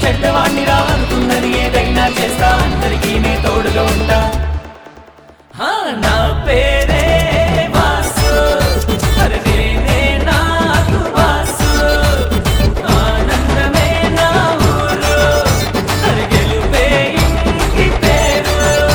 చెడ్డవాణ్ణి రా అనుకున్నది ఏదైనా చేస్తా అందరికీ నే తోడుగా ఉంటా హా, నా పేరే వాసు అరే నేనే నాకు వాసు ఆనందమే నా ఊరు అరే గెలుపే ఇంటి పేరు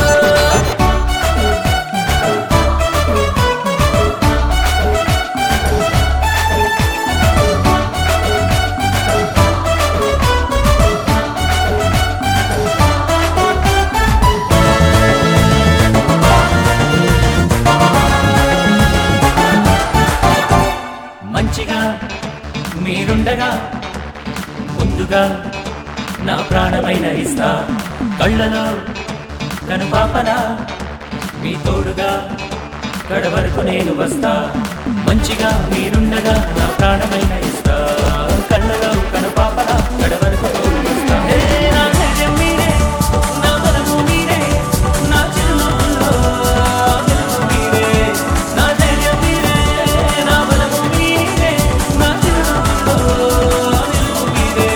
మంచిగా మీరుండగా ముందుగా నా ప్రాణమైన ఇస్తా కళ్ళలో కనుపాపన మీ తోడుగా కడ వరకు నేను వస్తా మంచిగా మీరుండగా నా ప్రాణమైన ఇస్తా కళ్ళలో కనుపాపన కడ వరకు తోడు వస్తా హే, నా ధైర్యం మీరే, నా బలము మీరే, నా చిరునవ్వుల్లో గెలుపు మీరే. నా ధైర్యం మీరే, నా బలము మీరే, నా చిరునవ్వుల్లో గెలుపు మీరే.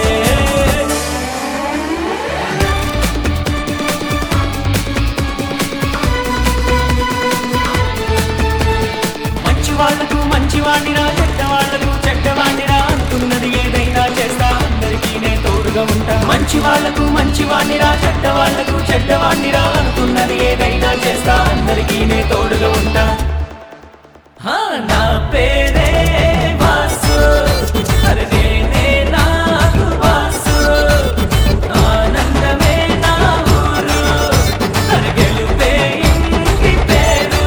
మంచి వాళ్లకు మంచివాణ్ణిరా చెడ్డవాళ్లకు చెడ్డవాణ్ణిరా అనుకున్నది ఏదైనా చేస్తా అందరికీ నే తోడుగా ఉంటా మంచి వాళ్లకు మంచివాణ్ణిరా చెడ్డవాళ్లకు చెడ్డవాణ్ణిరా అనుకున్నది ఏదైనా చేస్తా అందరికీ నే తోడుగా ఉంటా హా, నా పేరే వాసు అరే నేనే నాకు వాసు ఆనందమే నా ఊరు అరే గెలుపే ఇంటి పేరు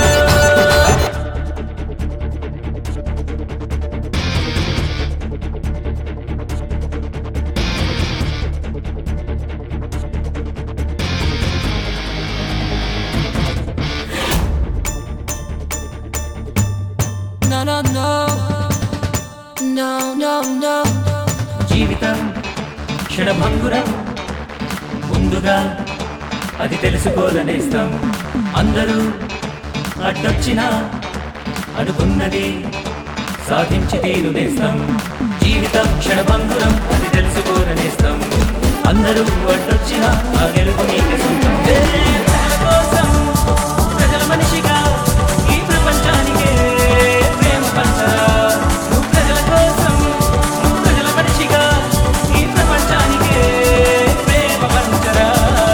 No, no, no. No, no, no. జీవితం క్షణభంగురం ముందుగా అది తెలుసుకోదనేస్తాం అందరూ అడ్డొచ్చినా అనుకున్నది సాధించి తీరునేస్తాం జీవితం క్షణభంగురం అది తెలుసుకోదనేస్తాం అందరూ అడ్డొచ్చినా ఆ గెలుపు నీకు సొంతం ఏ ప్రజల కోసం, ప్రజల మనిషిగా ఈ ప్రపంచానికే ప్రేమ పంచరా నువ్వు ప్రజల కోసం నువ్వు ప్రజల మనిషిగా ఈ ప్రపంచానికే ప్రేమ పంచరా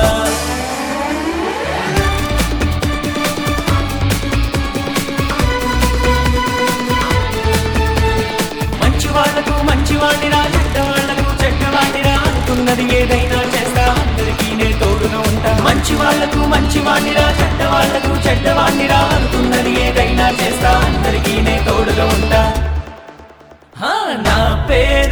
మంచి వాళ్లకు మంచి వాడిరా చెడ్డవాళ్లకు చెడ్డవాడిరా అనుకున్నది ఏదైనా చేస్తా అందరికీ నే తోడుగా ఉంటా మంచి వాళ్లకు మంచి వాడిరా చెడ్డవాళ్లకు చెడ్డవాడిరా అనుకున్నది ఏదైనా చేస్తా అందరికీ నే తోడుగా ఉంటా హా, నా పేరు